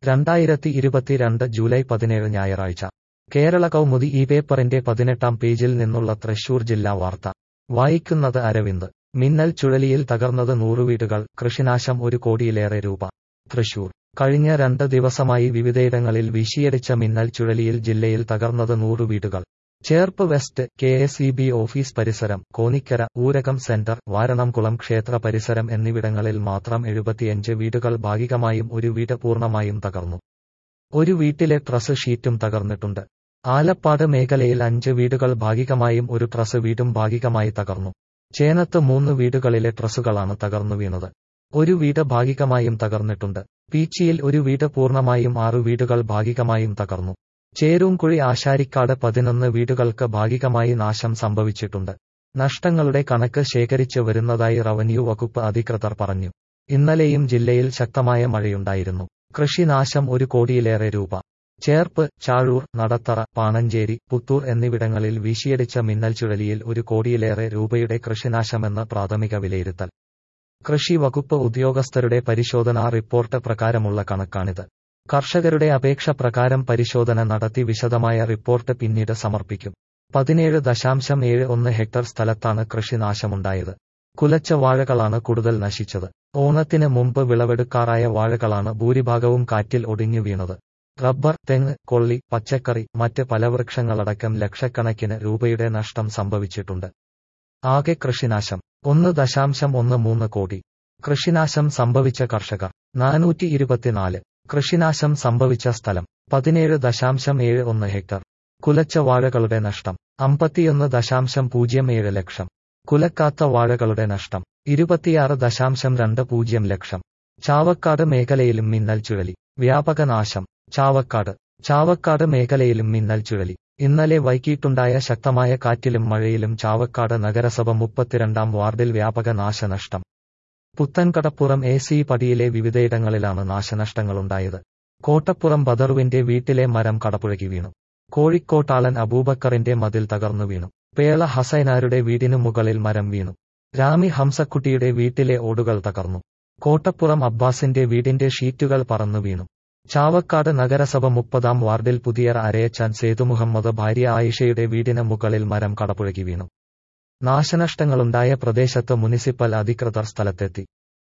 രണ്ടായിരത്തി ഇരുപത്തിരണ്ട് ജൂലൈ പതിനേഴ് ഞായറാഴ്ച കേരള കൗമുദി ഈ പേപ്പറിന്റെ പതിനെട്ടാം പേജിൽ നിന്നുള്ള തൃശൂർ ജില്ലാ വാർത്ത വായിക്കുന്നത് അരവിന്ദ് മിന്നൽ ചുഴലിയിൽ തകർന്നത് നൂറ് വീടുകൾ കൃഷിനാശം ഒരു കോടിയിലേറെ രൂപ തൃശൂർ കഴിഞ്ഞ രണ്ട് ദിവസമായി വിവിധയിടങ്ങളിൽ വീശിയടിച്ച മിന്നൽ ചുഴലിയിൽ ജില്ലയിൽ തകർന്നത് നൂറ് വീടുകൾ Cherpu west K S E B office പരിസരം കോനിക്കര ഊരകം സെന്റർ വാരണംകുളം ക്ഷേത്ര പരിസരം എന്നിവിടങ്ങളിൽ മാത്രം എഴുപത്തിയഞ്ച് വീടുകൾ ഭാഗികമായും ഒരു വീട് പൂർണ്ണമായും തകർന്നു ഒരു വീട്ടിലെ ട്രസ് ഷീറ്റും തകർന്നിട്ടുണ്ട് ആലപ്പാട് മേഖലയിൽ അഞ്ച് വീടുകൾ ഭാഗികമായും ഒരു ട്രസ് വീടും ഭാഗികമായി തകർന്നു ചേനത്ത് മൂന്ന് വീടുകളിലെ ട്രസ്സുകളാണ് തകർന്നു വീണത് ഒരു വീട് ഭാഗികമായും തകർന്നിട്ടുണ്ട് പീച്ചിയിൽ ഒരു വീട് പൂർണ്ണമായും ആറു വീടുകൾ ഭാഗികമായും തകർന്നു ചേരൂംകുഴി ആശാരിക്കാട് പതിനൊന്ന് വീടുകൾക്ക് ഭാഗികമായി നാശം സംഭവിച്ചിട്ടുണ്ട് നഷ്ടങ്ങളുടെ കണക്ക് ശേഖരിച്ച് വരുന്നതായി റവന്യൂ വകുപ്പ് അധികൃതർ പറഞ്ഞു ഇന്നലെയും ജില്ലയിൽ ശക്തമായ മഴയുണ്ടായിരുന്നു കൃഷിനാശം ഒരു കോടിയിലേറെ രൂപ ചേർപ്പ് ചാഴൂർ നടത്തറ പാണഞ്ചേരി പുത്തൂർ എന്നിവിടങ്ങളിൽ വീശിയടിച്ച മിന്നൽ ചുഴലിയിൽ ഒരു കോടിയിലേറെ രൂപയുടെ കൃഷിനാശമെന്ന് പ്രാഥമിക വിലയിരുത്തൽ കൃഷി വകുപ്പ് ഉദ്യോഗസ്ഥരുടെ പരിശോധനാ റിപ്പോർട്ട് പ്രകാരമുള്ള കണക്കാണിത് കർഷകരുടെ അപേക്ഷ പ്രകാരം പരിശോധന നടത്തി വിശദമായ റിപ്പോർട്ട് പിന്നീട് സമർപ്പിക്കും പതിനേഴ് ദശാംശം ഏഴ് ഒന്ന് ഹെക്ടർ സ്ഥലത്താണ് കൃഷിനാശമുണ്ടായത് കുലച്ച വാഴകളാണ് കൂടുതൽ നശിച്ചത് ഓണത്തിന് മുമ്പ് വിളവെടുക്കാറായ വാഴകളാണ് ഭൂരിഭാഗവും കാറ്റിൽ ഒടിഞ്ഞു വീണത് റബ്ബർ തെങ്ങ് കൊള്ളി പച്ചക്കറി മറ്റ് ഫലവൃക്ഷങ്ങളടക്കം ലക്ഷക്കണക്കിന് രൂപയുടെ നഷ്ടം സംഭവിച്ചിട്ടുണ്ട് ആകെ കൃഷിനാശം ഒന്ന് ദശാംശം ഒന്ന് മൂന്ന് കോടി കൃഷിനാശം സംഭവിച്ച കർഷകർ നാനൂറ്റി ഇരുപത്തിനാല് കൃഷിനാശം സംഭവിച്ച സ്ഥലം പതിനേഴ് ദശാംശം ഏഴ് ഒന്ന് ഹെക്ടർ കുലച്ച വാഴകളുടെ നഷ്ടം അമ്പത്തിയൊന്ന് ദശാംശം പൂജ്യം ഏഴ് ലക്ഷം കുലക്കാത്ത വാഴകളുടെ നഷ്ടം ഇരുപത്തിയാറ് ദശാംശം രണ്ട് പൂജ്യം ലക്ഷം ചാവക്കാട് മേഖലയിലും മിന്നൽ ചുഴലി വ്യാപക നാശം ചാവക്കാട് ചാവക്കാട് മേഖലയിലും മിന്നൽ ചുഴലി ഇന്നലെ വൈകിട്ടുണ്ടായ ശക്തമായ കാറ്റിലും മഴയിലും ചാവക്കാട് നഗരസഭ മുപ്പത്തിരണ്ടാം വാർഡിൽ വ്യാപക നാശനഷ്ടം പുത്തൻകടപ്പുറം എ സി പടിയിലെ വിവിധയിടങ്ങളിലാണ് നാശനഷ്ടങ്ങളുണ്ടായത് കോട്ടപ്പുറം ബദറുവിന്റെ വീട്ടിലെ മരം കടപുഴകി വീണു കോഴിക്കോട്ടാളൻ അബൂബക്കറിന്റെ മതിൽ തകർന്നു വീണു പേള ഹസൈനാരുടെ വീടിനു മുകളിൽ മരം വീണു രാമി ഹംസക്കുട്ടിയുടെ വീട്ടിലെ ഓടുകൾ തകർന്നു കോട്ടപ്പുറം അബ്ബാസിന്റെ വീടിന്റെ ഷീറ്റുകൾ പറന്നു വീണു ചാവക്കാട് നഗരസഭ മുപ്പതാം വാർഡിൽ പുതിയറ അരയച്ചാൻ സേതുമുഹമ്മദ് ഭാര്യ ആയിഷയുടെ വീടിന് മുകളിൽ മരം കടപുഴകി വീണു നാശനഷ്ടങ്ങളുണ്ടായ പ്രദേശത്ത് മുനിസിപ്പൽ അധികൃതർ സ്ഥലത്തെത്തി